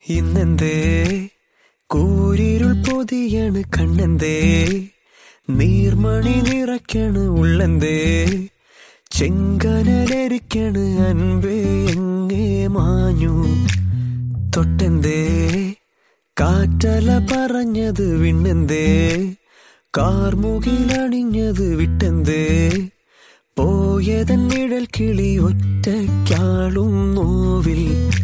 ഇന്നെന്തേ കൂരിരുൾ പൊതിയണ് കണ്ണെന്തേ നീർമണി നിറയ്ക്കണ് ഉള്ളെന്തേ ചെങ്കനലരിക്കണ് അൻപേ എങ്ങേ മാഞ്ഞു തൊട്ടെന്തേ കാറ്റല പറഞ്ഞത് വിണ്ണെന്തേ കാർമുകിലണിഞ്ഞത് വിട്ടെന്തേ പോയതൻ നിഴൽ കിളി ഒറ്റയ്ക്കാളും നോവിൽ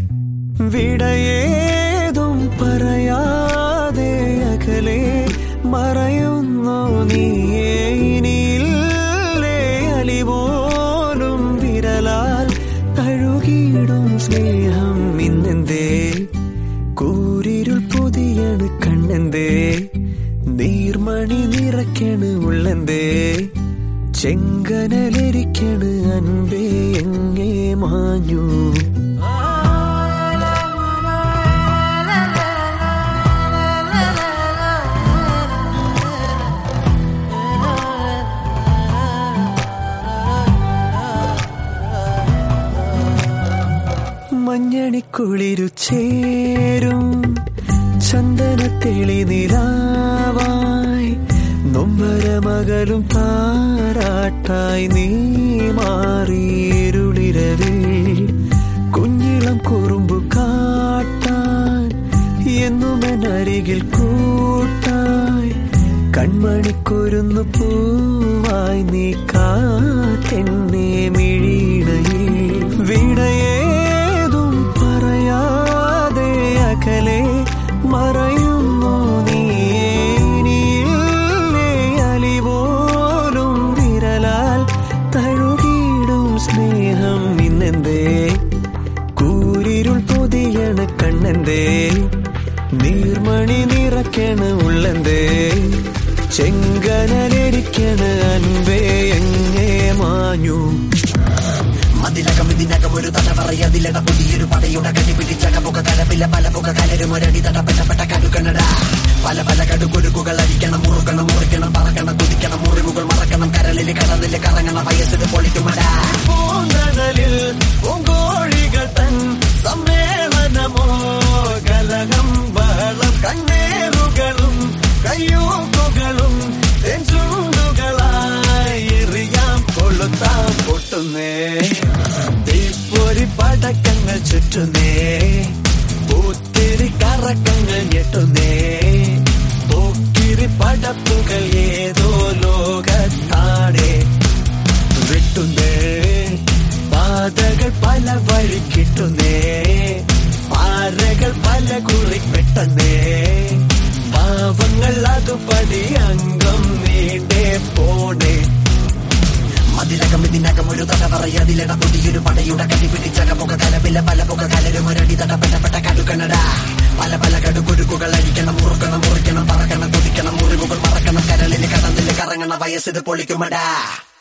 വിടയേതും പറയാതെ അകലെ മറയുന്നോ നീയേ ഇനിയില്ലേ അലിപോലും വിരലാൽ തഴുകിയിടും സ്നേഹം ഇന്നെന്തേ കൂരിരുൾ പൊതിയണ് കണ്ണെന്തേ നീർമണി നിറയ്ക്കണ് ഉള്ളെന്തേ ചെങ്കനലരിക്കണ് അൻപേ എങ്ങേ മാഞ്ഞു മഞ്ഞണിക്കുളിരു ചേരും ചന്ദനത്തെളി നിലാവായി നൊമ്പരമകലും താരാട്ടായി നീ മാറിയിരുളിരവിൽ കുഞ്ഞിളം കുറുമ്പു കാട്ടാൻ എന്നുമെന്നരികിൽ കൂട്ടായി കൺമണിക്കൊരുന്നു പൂവായി നീ കാറ്റെന്നെ മിഴിണയിൽ വിടയേതും പറയാതെ അകലെ മറയുന്നു നീനില്ലേ അലിപോലും വിരലാൽ തഴുകിയിടും സ്നേഹം ഇന്നെന്തേ കൂരിരുൾ പൊതിയണ കണ്ണെന്തേ നീർമണി നിറയ്ക്കണ ഉള്ളെന്തേ ചെങ്കനലരിക്കണ അൻപേ എങ്ങേ മാഞ്ഞു മതിലകം ഇതിനകം ഒരു തട പറയതിലട പുതിയൊരു പടയുടെ കടി പിടിച്ചക പുക കലപില പല പുക കലരും ഒരടി തടപ്പെട്ടപ്പെട്ട കടുക്കണട പല പല കടുകൊരുക്കുകൾ അരിക്കണം മുറുക്കണം മുറിക്കണം പറക്കണം കുതിക്കണം മുറിവുകൾ മറക്കണം കരളിൽ കടലിൽ കറങ്ങണ വയസ്സിൽ പൊളിക്കുമട പൂന്തണലിൽ പൂങ്കോഴികൾ തൻ സമ്മേളനമോ കലകം ബഹളം കണ്ണേറുകളും കയ്യൂക്കുകളും തെഞ്ചുണ്ടുകളായി എറിയാം കൊളുത്താം പൊട്ടുന്നേ തീപ്പൊരി പടക്കങ്ങൾ ചുറ്റുന്നേ പൂത്തിരി കറക്കങ്ങൾ ഞെട്ടുന്നേ പോക്കിരി പടപ്പുകൾ ഏതോ ലോകത്താണേ വെട്ടുന്നേ പാതകൾ പല വഴി കിട്ടുന്നേ പാറകൾ പല കുറി വെട്ടുന്നേ പാവങ്ങൾ അതുപടി അംഗം നീണ്ടേ പോണേ മതിലകം ഇതിനകം ഒരു തട പറയതിലട പുതിയൊരു പടയുടെ കടി പിടിച്ചക പുക കലപില പല പുക കലരും ഒരടി തടപ്പെട്ടപ്പെട്ട കടുക്കണട പല പല കടുകൊരുക്കുകൾ അരിക്കണം മുറുക്കണം മുറിക്കണം പറക്കണം കുതിക്കണം മുറിവുകൾ മറക്കണം കരളിൽ കടന്നിൽ കറങ്ങണ വയസ്സിത് പൊളിക്കുമടാ